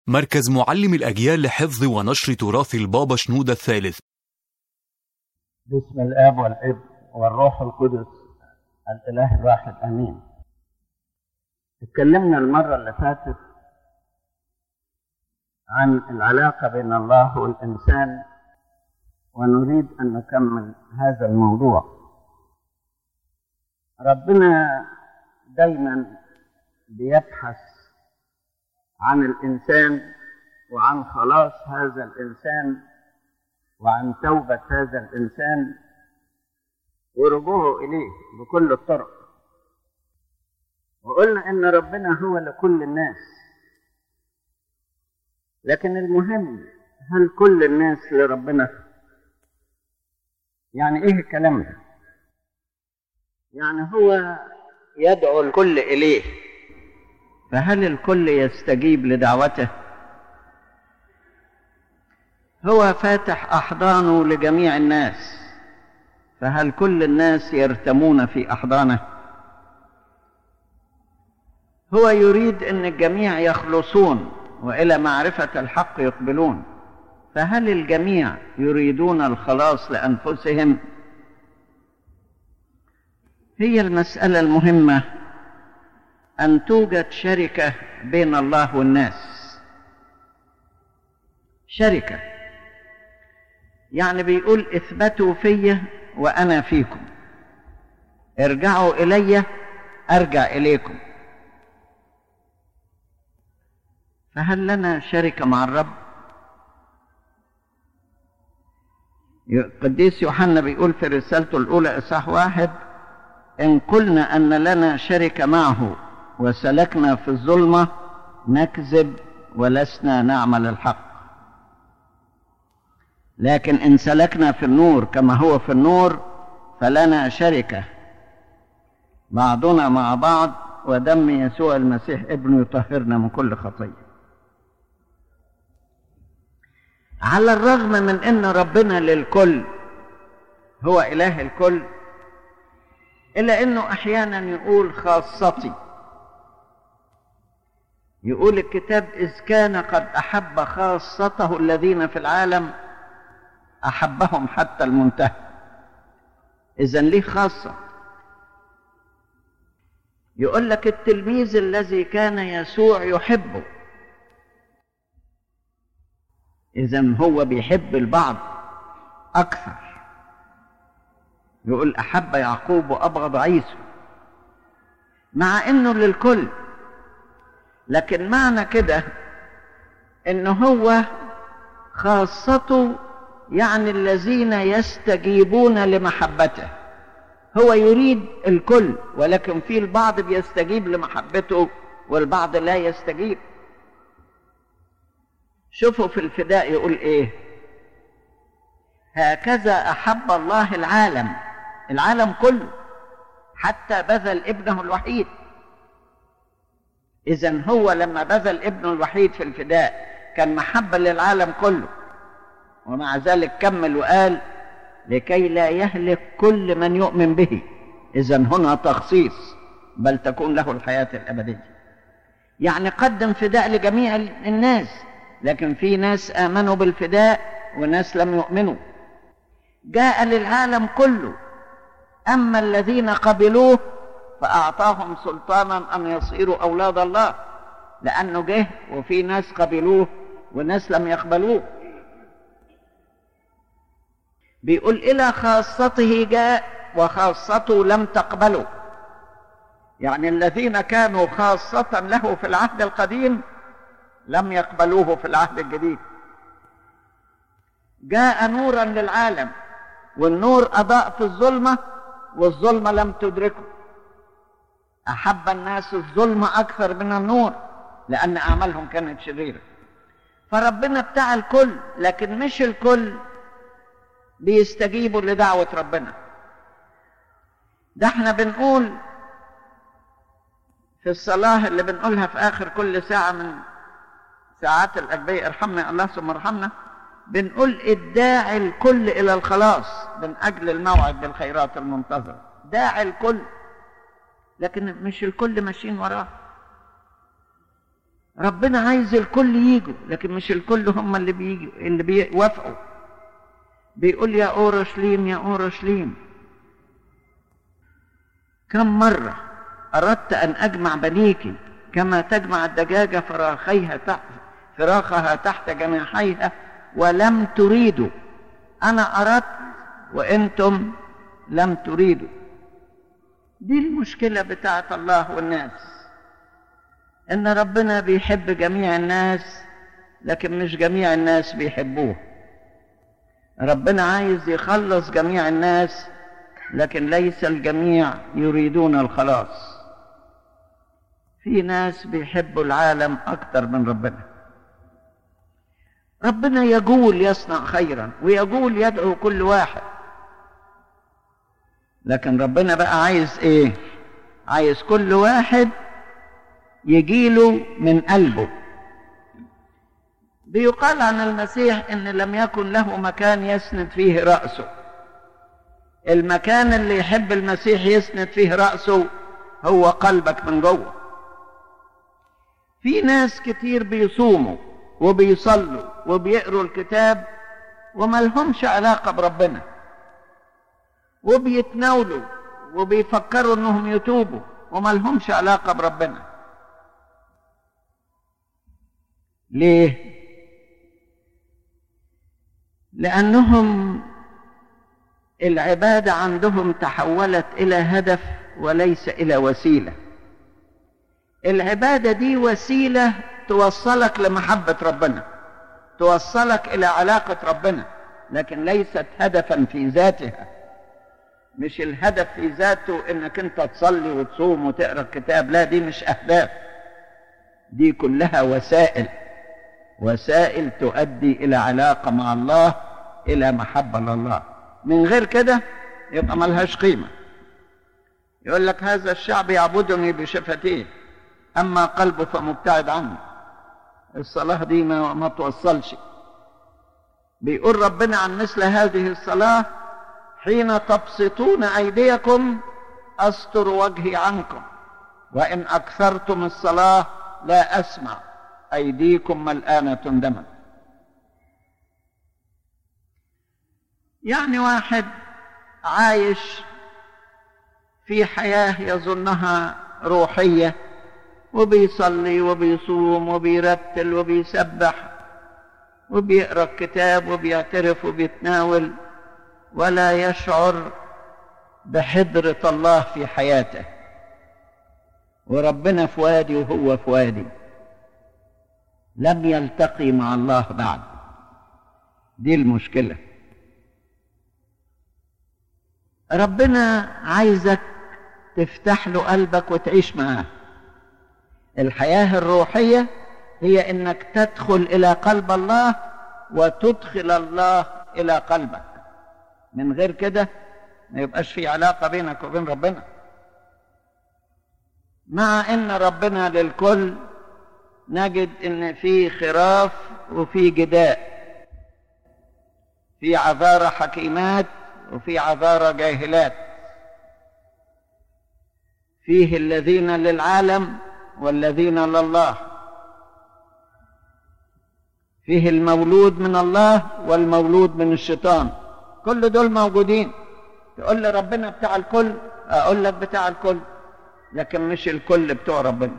مركز معلم الأجيال لحفظ ونشر تراث البابا شنودة الثالث باسم الاب والابن والروح القدس الاله الواحد امين اتكلمنا المره اللي فاتت عن العلاقه بين الله والانسان ونريد ان نكمل هذا الموضوع ربنا دايما بيبحث عن الانسان وعن خلاص هذا الانسان وعن توبه هذا الانسان ورجوعه اليه بكل الطرق وقلنا ان ربنا هو لكل الناس لكن المهم هل كل الناس لربنا يعني ايه الكلام ده يعني هو يدعو الكل اليه فهل الكل يستجيب لدعوته هو فاتح احضانه لجميع الناس فهل كل الناس يرتمون في احضانه هو يريد ان الجميع يخلصون والى معرفه الحق يقبلون فهل الجميع يريدون الخلاص لانفسهم هي المساله المهمه ان توجد شركه بين الله والناس شركه يعني بيقول اثبتوا في وانا فيكم ارجعوا الي ارجع اليكم فهل لنا شركه مع الرب القديس يوحنا بيقول في رسالته الاولى اصحاح واحد ان قلنا ان لنا شركه معه وسلكنا في الظلمه نكذب ولسنا نعمل الحق لكن ان سلكنا في النور كما هو في النور فلنا شركه بعضنا مع بعض ودم يسوع المسيح ابنه يطهرنا من كل خطيه على الرغم من ان ربنا للكل هو اله الكل الا انه احيانا يقول خاصتي يقول الكتاب اذ كان قد احب خاصته الذين في العالم احبهم حتى المنتهى اذا ليه خاصه يقول لك التلميذ الذي كان يسوع يحبه اذا هو بيحب البعض اكثر يقول احب يعقوب وابغض عيسو مع انه للكل لكن معنى كده ان هو خاصته يعني الذين يستجيبون لمحبته هو يريد الكل ولكن في البعض بيستجيب لمحبته والبعض لا يستجيب شوفوا في الفداء يقول ايه هكذا احب الله العالم العالم كله حتى بذل ابنه الوحيد اذا هو لما بذل ابنه الوحيد في الفداء كان محبه للعالم كله ومع ذلك كمل وقال لكي لا يهلك كل من يؤمن به اذا هنا تخصيص بل تكون له الحياه الابديه يعني قدم فداء لجميع الناس لكن في ناس امنوا بالفداء وناس لم يؤمنوا جاء للعالم كله اما الذين قبلوه فاعطاهم سلطانا ان يصيروا اولاد الله لانه جه وفي ناس قبلوه وناس لم يقبلوه بيقول الى خاصته جاء وخاصته لم تقبله يعني الذين كانوا خاصة له في العهد القديم لم يقبلوه في العهد الجديد جاء نورا للعالم والنور أضاء في الظلمة والظلمة لم تدركه أحب الناس الظلمة أكثر من النور لأن أعمالهم كانت شريرة فربنا بتاع الكل لكن مش الكل بيستجيبوا لدعوة ربنا ده احنا بنقول في الصلاة اللي بنقولها في آخر كل ساعة من ساعات الأجبية ارحمنا الله ثم ارحمنا بنقول الداعي الكل إلى الخلاص من أجل الموعد بالخيرات المنتظرة داعي الكل لكن مش الكل ماشيين وراه ربنا عايز الكل يجوا لكن مش الكل هم اللي بيجوا اللي بيوافقوا بيقول يا اورشليم يا اورشليم كم مرة أردت أن أجمع بنيك كما تجمع الدجاجة فراخيها تحت فراخها تحت جناحيها ولم تريدوا أنا أردت وأنتم لم تريدوا دي المشكلة بتاعت الله والناس إن ربنا بيحب جميع الناس لكن مش جميع الناس بيحبوه ربنا عايز يخلص جميع الناس لكن ليس الجميع يريدون الخلاص في ناس بيحبوا العالم أكتر من ربنا ربنا يقول يصنع خيرا ويقول يدعو كل واحد لكن ربنا بقى عايز ايه عايز كل واحد يجيله من قلبه بيقال عن المسيح ان لم يكن له مكان يسند فيه راسه المكان اللي يحب المسيح يسند فيه راسه هو قلبك من جوه في ناس كتير بيصوموا وبيصلوا وبيقروا الكتاب وما لهمش علاقه بربنا وبيتناولوا وبيفكروا انهم يتوبوا وما لهمش علاقه بربنا ليه لانهم العباده عندهم تحولت الى هدف وليس الى وسيله العباده دي وسيله توصلك لمحبه ربنا توصلك الى علاقه ربنا لكن ليست هدفا في ذاتها مش الهدف في ذاته انك انت تصلي وتصوم وتقرا الكتاب لا دي مش اهداف دي كلها وسائل وسائل تؤدي الى علاقه مع الله الى محبه لله من غير كده يبقى ملهاش قيمه يقول لك هذا الشعب يعبدني بشفتيه اما قلبه فمبتعد عني الصلاه دي ما, ما توصلش بيقول ربنا عن مثل هذه الصلاه حين تبسطون ايديكم استر وجهي عنكم وان اكثرتم الصلاه لا اسمع ايديكم ملانه دما يعني واحد عايش في حياه يظنها روحيه وبيصلي وبيصوم وبيرتل وبيسبح وبيقرا الكتاب وبيعترف وبيتناول ولا يشعر بحضرة الله في حياته وربنا في وادي وهو في وادي لم يلتقي مع الله بعد دي المشكلة ربنا عايزك تفتح له قلبك وتعيش معاه الحياة الروحية هي انك تدخل الى قلب الله وتدخل الله الى قلبك من غير كده ما يبقاش في علاقة بينك وبين ربنا مع ان ربنا للكل نجد ان في خراف وفي جداء في عذارى حكيمات وفي عذارى جاهلات فيه الذين للعالم والذين لله فيه المولود من الله والمولود من الشيطان كل دول موجودين تقول لي ربنا بتاع الكل اقول لك بتاع الكل لكن مش الكل بتوع ربنا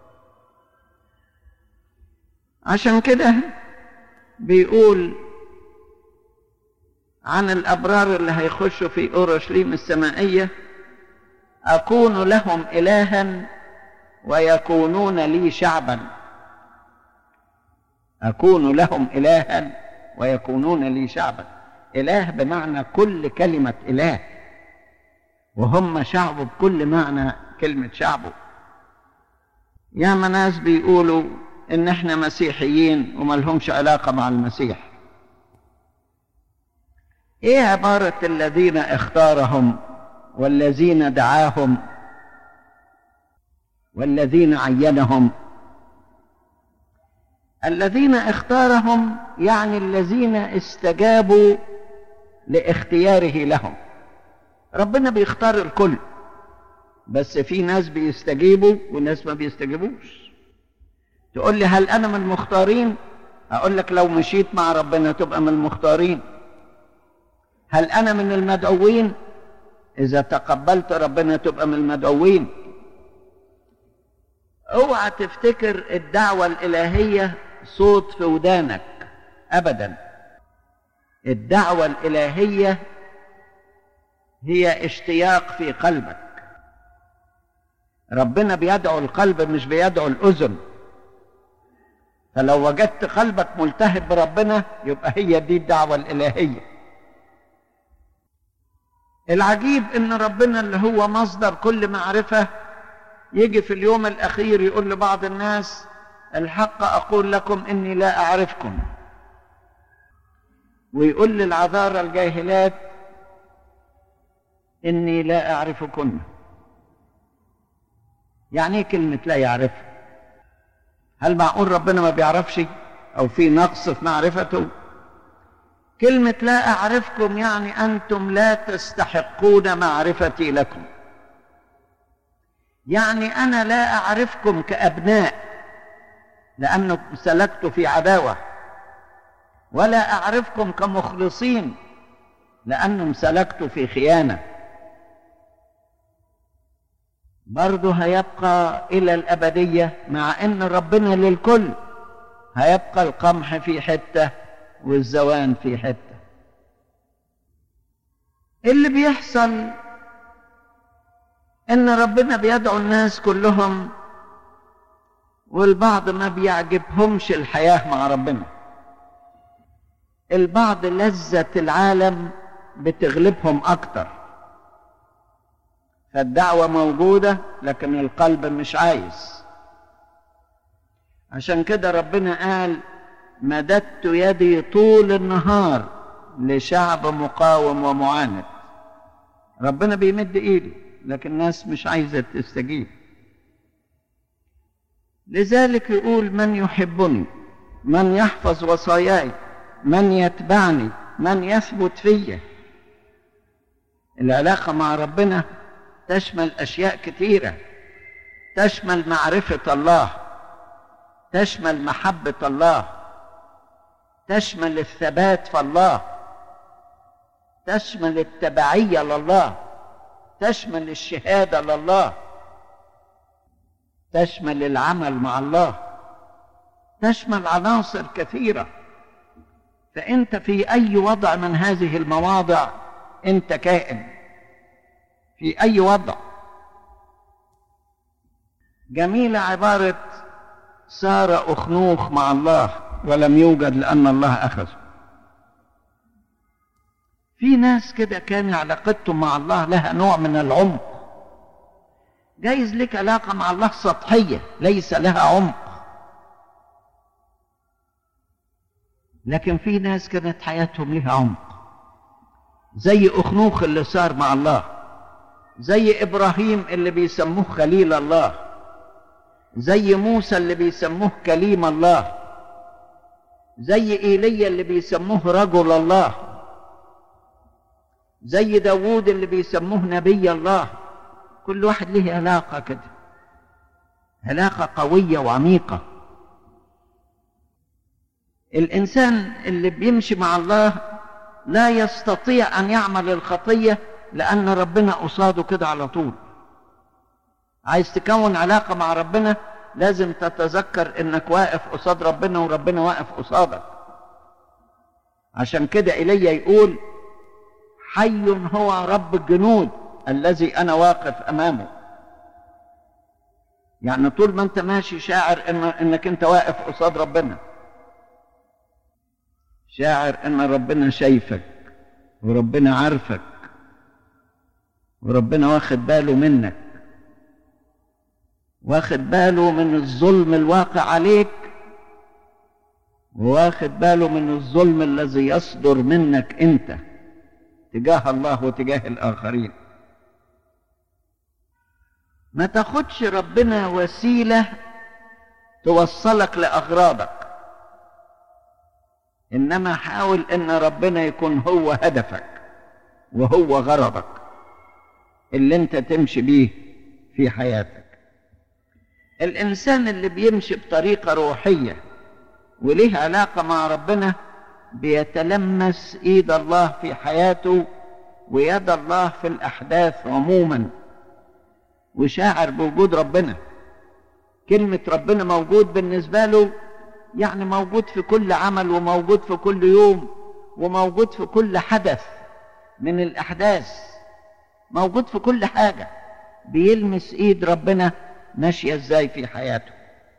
عشان كده بيقول عن الابرار اللي هيخشوا في اورشليم السمائيه اكون لهم الها ويكونون لي شعبا اكون لهم الها ويكونون لي شعبا اله بمعنى كل كلمه اله وهم شعبه بكل معنى كلمه شعبه ياما ناس بيقولوا ان احنا مسيحيين وما لهمش علاقه مع المسيح ايه عباره الذين اختارهم والذين دعاهم والذين عينهم الذين اختارهم يعني الذين استجابوا لاختياره لهم ربنا بيختار الكل بس في ناس بيستجيبوا وناس ما بيستجيبوش تقول لي هل انا من المختارين اقول لك لو مشيت مع ربنا تبقى من المختارين هل انا من المدعوين اذا تقبلت ربنا تبقى من المدعوين اوعى تفتكر الدعوه الالهيه صوت في ودانك ابدا الدعوه الالهيه هي اشتياق في قلبك ربنا بيدعو القلب مش بيدعو الاذن فلو وجدت قلبك ملتهب بربنا يبقى هي دي الدعوه الالهيه العجيب ان ربنا اللي هو مصدر كل معرفه يجي في اليوم الاخير يقول لبعض الناس الحق اقول لكم اني لا اعرفكم ويقول للعذارى الجاهلات اني لا اعرفكن يعني ايه كلمه لا يعرف هل معقول ربنا ما بيعرفش او في نقص في معرفته كلمه لا اعرفكم يعني انتم لا تستحقون معرفتي لكم يعني انا لا اعرفكم كابناء لانه سلكت في عداوه ولا اعرفكم كمخلصين لانه سلكت في خيانه برضه هيبقى الى الابديه مع ان ربنا للكل هيبقى القمح في حته والزوان في حته اللي بيحصل ان ربنا بيدعو الناس كلهم والبعض ما بيعجبهمش الحياه مع ربنا البعض لذه العالم بتغلبهم اكتر فالدعوه موجوده لكن القلب مش عايز عشان كده ربنا قال مددت يدي طول النهار لشعب مقاوم ومعاند ربنا بيمد ايده لكن الناس مش عايزه تستجيب لذلك يقول من يحبني من يحفظ وصاياي من يتبعني من يثبت فيا العلاقه مع ربنا تشمل اشياء كثيره تشمل معرفه الله تشمل محبه الله تشمل الثبات في الله تشمل التبعيه لله تشمل الشهاده لله تشمل العمل مع الله تشمل عناصر كثيره فانت في اي وضع من هذه المواضع انت كائن في اي وضع جميله عباره صار اخنوخ مع الله ولم يوجد لان الله اخذه في ناس كده كان علاقتهم مع الله لها نوع من العمق جايز لك علاقه مع الله سطحيه ليس لها عمق لكن في ناس كانت حياتهم لها عمق زي اخنوخ اللي صار مع الله زي ابراهيم اللي بيسموه خليل الله زي موسى اللي بيسموه كليم الله زي ايليا اللي بيسموه رجل الله زي داوود اللي بيسموه نبي الله كل واحد له علاقة كده علاقة قوية وعميقة الإنسان اللي بيمشي مع الله لا يستطيع أن يعمل الخطية لأن ربنا قصاده كده على طول عايز تكون علاقة مع ربنا لازم تتذكر انك واقف قصاد ربنا وربنا واقف قصادك عشان كده ايليا يقول حي هو رب الجنود الذي انا واقف امامه يعني طول ما انت ماشي شاعر إن انك انت واقف قصاد ربنا شاعر ان ربنا شايفك وربنا عارفك وربنا واخد باله منك واخد باله من الظلم الواقع عليك واخد باله من الظلم الذي يصدر منك انت تجاه الله وتجاه الاخرين ما تاخدش ربنا وسيله توصلك لاغراضك انما حاول ان ربنا يكون هو هدفك وهو غرضك اللي انت تمشي بيه في حياتك الإنسان اللي بيمشي بطريقة روحية وليه علاقة مع ربنا بيتلمس إيد الله في حياته ويد الله في الأحداث عموما وشاعر بوجود ربنا كلمة ربنا موجود بالنسبة له يعني موجود في كل عمل وموجود في كل يوم وموجود في كل حدث من الأحداث موجود في كل حاجة بيلمس إيد ربنا ماشية إزاي في حياته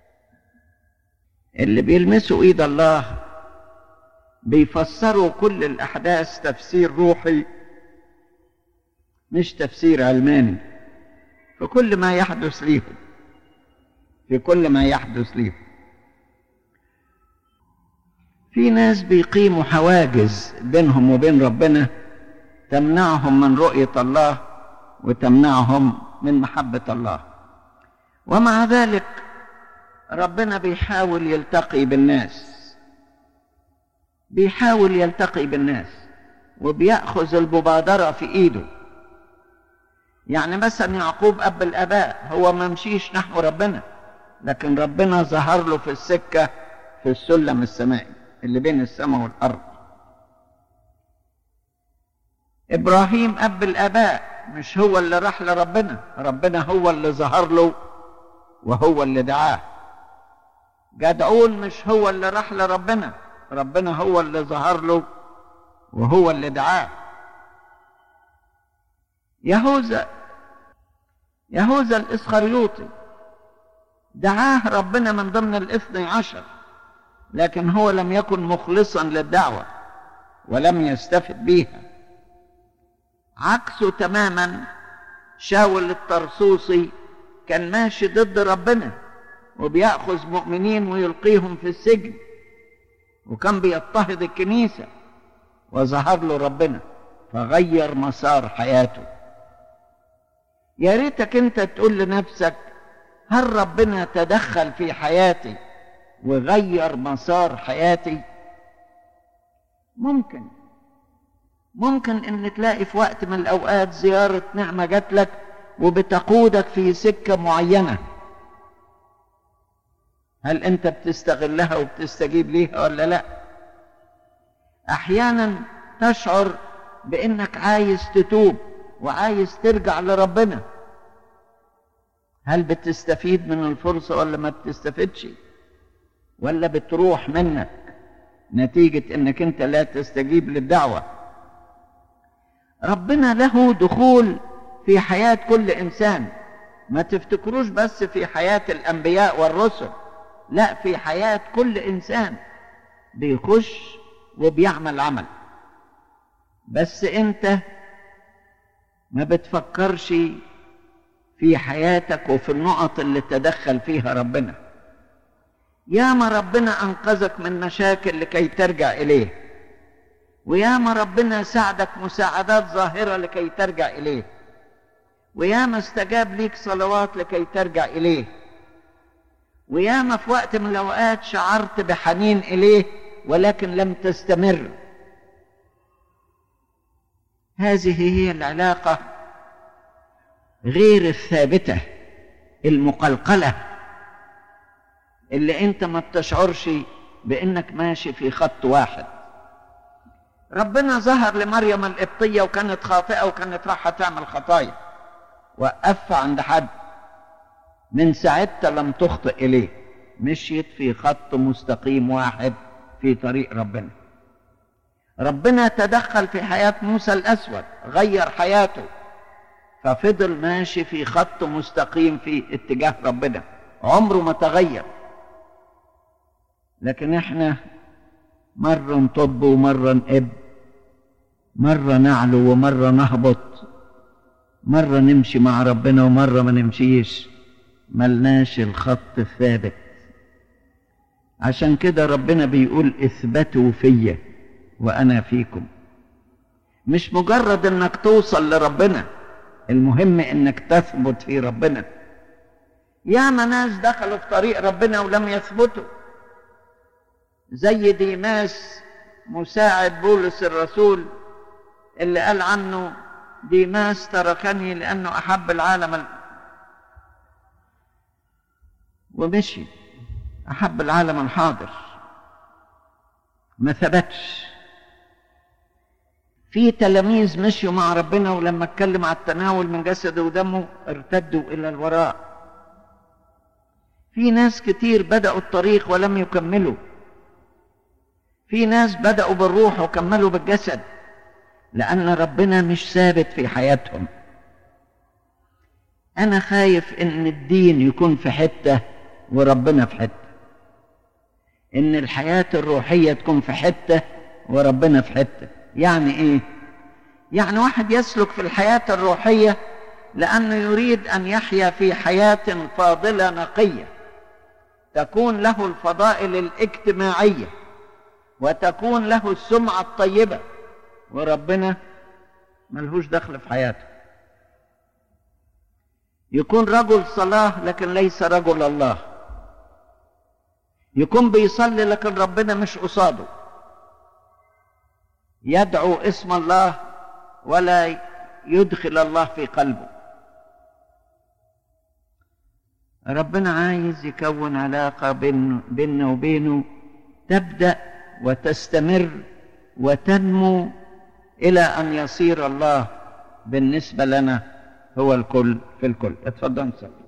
اللي بيلمسوا إيد الله بيفسروا كل الأحداث تفسير روحي مش تفسير علماني في كل ما يحدث ليهم في كل ما يحدث ليهم في ناس بيقيموا حواجز بينهم وبين ربنا تمنعهم من رؤية الله وتمنعهم من محبة الله ومع ذلك ربنا بيحاول يلتقي بالناس بيحاول يلتقي بالناس وبيأخذ المبادرة في إيده يعني مثلا يعقوب أب الآباء هو ما مشيش نحو ربنا لكن ربنا ظهر له في السكة في السلم السمائي اللي بين السماء والأرض إبراهيم أب الآباء مش هو اللي راح لربنا ربنا هو اللي ظهر له وهو اللي دعاه جدعون مش هو اللي راح لربنا ربنا هو اللي ظهر له وهو اللي دعاه يهوذا يهوذا الإسخريوطي دعاه ربنا من ضمن الاثني عشر لكن هو لم يكن مخلصا للدعوة ولم يستفد بيها عكسه تماما شاول الطرسوسي كان ماشي ضد ربنا وبيأخذ مؤمنين ويلقيهم في السجن وكان بيضطهد الكنيسة وظهر له ربنا فغير مسار حياته يا ريتك انت تقول لنفسك هل ربنا تدخل في حياتي وغير مسار حياتي ممكن ممكن ان تلاقي في وقت من الاوقات زيارة نعمة جات لك وبتقودك في سكة معينة هل انت بتستغلها وبتستجيب ليها ولا لا احيانا تشعر بانك عايز تتوب وعايز ترجع لربنا هل بتستفيد من الفرصة ولا ما بتستفيدش ولا بتروح منك نتيجة انك انت لا تستجيب للدعوة ربنا له دخول في حياة كل انسان ما تفتكروش بس في حياة الانبياء والرسل لا في حياة كل انسان بيخش وبيعمل عمل بس انت ما بتفكرش في حياتك وفي النقط اللي تدخل فيها ربنا ياما ربنا انقذك من مشاكل لكي ترجع اليه وياما ربنا ساعدك مساعدات ظاهره لكي ترجع اليه وياما استجاب ليك صلوات لكي ترجع اليه وياما في وقت من الاوقات شعرت بحنين اليه ولكن لم تستمر هذه هي العلاقه غير الثابته المقلقله اللي انت ما بتشعرش بانك ماشي في خط واحد ربنا ظهر لمريم القبطيه وكانت خاطئه وكانت رايحه تعمل خطايا وقفها عند حد من ساعتها لم تخطئ اليه مشيت في خط مستقيم واحد في طريق ربنا ربنا تدخل في حياه موسى الاسود غير حياته ففضل ماشي في خط مستقيم في اتجاه ربنا عمره ما تغير لكن احنا مرة نطب ومرة نقب مرة نعلو ومرة نهبط مرة نمشي مع ربنا ومرة ما نمشيش ملناش الخط الثابت عشان كده ربنا بيقول اثبتوا فيا وانا فيكم مش مجرد انك توصل لربنا المهم انك تثبت في ربنا ياما ناس دخلوا في طريق ربنا ولم يثبتوا زي ديماس مساعد بولس الرسول اللي قال عنه ديماس تركني لأنه أحب العالم ومشي أحب العالم الحاضر ما ثبتش في تلاميذ مشيوا مع ربنا ولما اتكلم على التناول من جسده ودمه ارتدوا إلى الوراء في ناس كتير بدأوا الطريق ولم يكملوا في ناس بدأوا بالروح وكملوا بالجسد لأن ربنا مش ثابت في حياتهم أنا خايف إن الدين يكون في حتة وربنا في حتة إن الحياة الروحية تكون في حتة وربنا في حتة يعني إيه؟ يعني واحد يسلك في الحياة الروحية لأنه يريد أن يحيا في حياة فاضلة نقية تكون له الفضائل الاجتماعية وتكون له السمعة الطيبة وربنا ملهوش دخل في حياته يكون رجل صلاة لكن ليس رجل الله يكون بيصلي لكن ربنا مش قصاده يدعو اسم الله ولا يدخل الله في قلبه ربنا عايز يكون علاقة بين بيننا وبينه تبدأ وتستمر وتنمو إلى أن يصير الله بالنسبة لنا هو الكل في الكل اتفضل نصلي